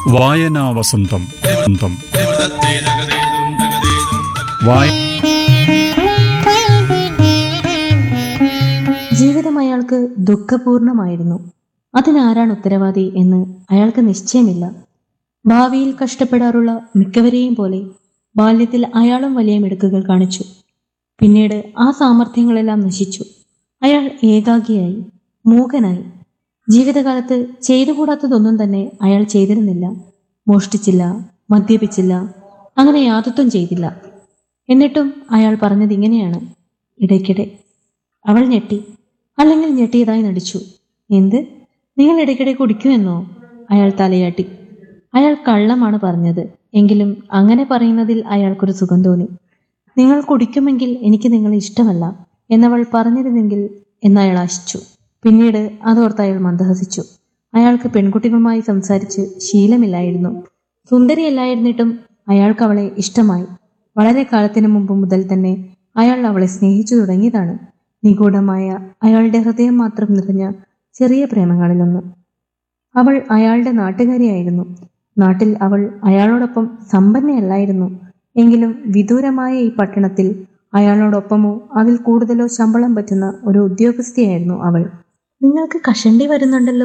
വായനാ വസന്തം വസന്തം. വായ ജീവിതം അയാൾക്ക് ദുഃഖപൂർണമായിരുന്നു അതിനാരാണ് ഉത്തരവാദി എന്ന് അയാൾക്ക് നിശ്ചയമില്ല ഭാവിയിൽ കഷ്ടപ്പെടാറുള്ള മിക്കവരെയും പോലെ ബാല്യത്തിൽ അയാളും വലിയ മിടുക്കുകൾ കാണിച്ചു പിന്നീട് ആ സാമർഥ്യങ്ങളെല്ലാം നശിച്ചു അയാൾ ഏകാഗിയായി മൂകനായി ജീവിതകാലത്ത് ചെയ്തുകൂടാത്തതൊന്നും തന്നെ അയാൾ ചെയ്തിരുന്നില്ല മോഷ്ടിച്ചില്ല മദ്യപിച്ചില്ല അങ്ങനെ യാതൊന്നും ചെയ്തില്ല എന്നിട്ടും അയാൾ പറഞ്ഞത് ഇങ്ങനെയാണ് ഇടയ്ക്കിടെ അവൾ ഞെട്ടി അല്ലെങ്കിൽ ഞെട്ടിയതായി നടിച്ചു എന്ത് നിങ്ങൾ ഇടയ്ക്കിടെ കുടിക്കുമെന്നോ അയാൾ തലയാട്ടി അയാൾ കള്ളമാണ് പറഞ്ഞത് എങ്കിലും അങ്ങനെ പറയുന്നതിൽ അയാൾക്കൊരു സുഖം തോന്നി നിങ്ങൾ കുടിക്കുമെങ്കിൽ എനിക്ക് നിങ്ങളെ ഇഷ്ടമല്ല എന്നവൾ പറഞ്ഞിരുന്നെങ്കിൽ എന്നയാൾ ആശിച്ചു പിന്നീട് അതോർത്ത് അയാൾ മന്ദഹസിച്ചു അയാൾക്ക് പെൺകുട്ടികളുമായി സംസാരിച്ച് ശീലമില്ലായിരുന്നു സുന്ദരിയല്ലായിരുന്നിട്ടും അയാൾക്ക് അവളെ ഇഷ്ടമായി വളരെ കാലത്തിനു മുമ്പ് മുതൽ തന്നെ അയാൾ അവളെ സ്നേഹിച്ചു തുടങ്ങിയതാണ് നിഗൂഢമായ അയാളുടെ ഹൃദയം മാത്രം നിറഞ്ഞ ചെറിയ പ്രേമങ്ങളിലൊന്ന് അവൾ അയാളുടെ നാട്ടുകാരിയായിരുന്നു നാട്ടിൽ അവൾ അയാളോടൊപ്പം സമ്പന്നയല്ലായിരുന്നു എങ്കിലും വിദൂരമായ ഈ പട്ടണത്തിൽ അയാളോടൊപ്പമോ അതിൽ കൂടുതലോ ശമ്പളം പറ്റുന്ന ഒരു ഉദ്യോഗസ്ഥയായിരുന്നു അവൾ നിങ്ങൾക്ക് കഷണ്ടി വരുന്നുണ്ടല്ലോ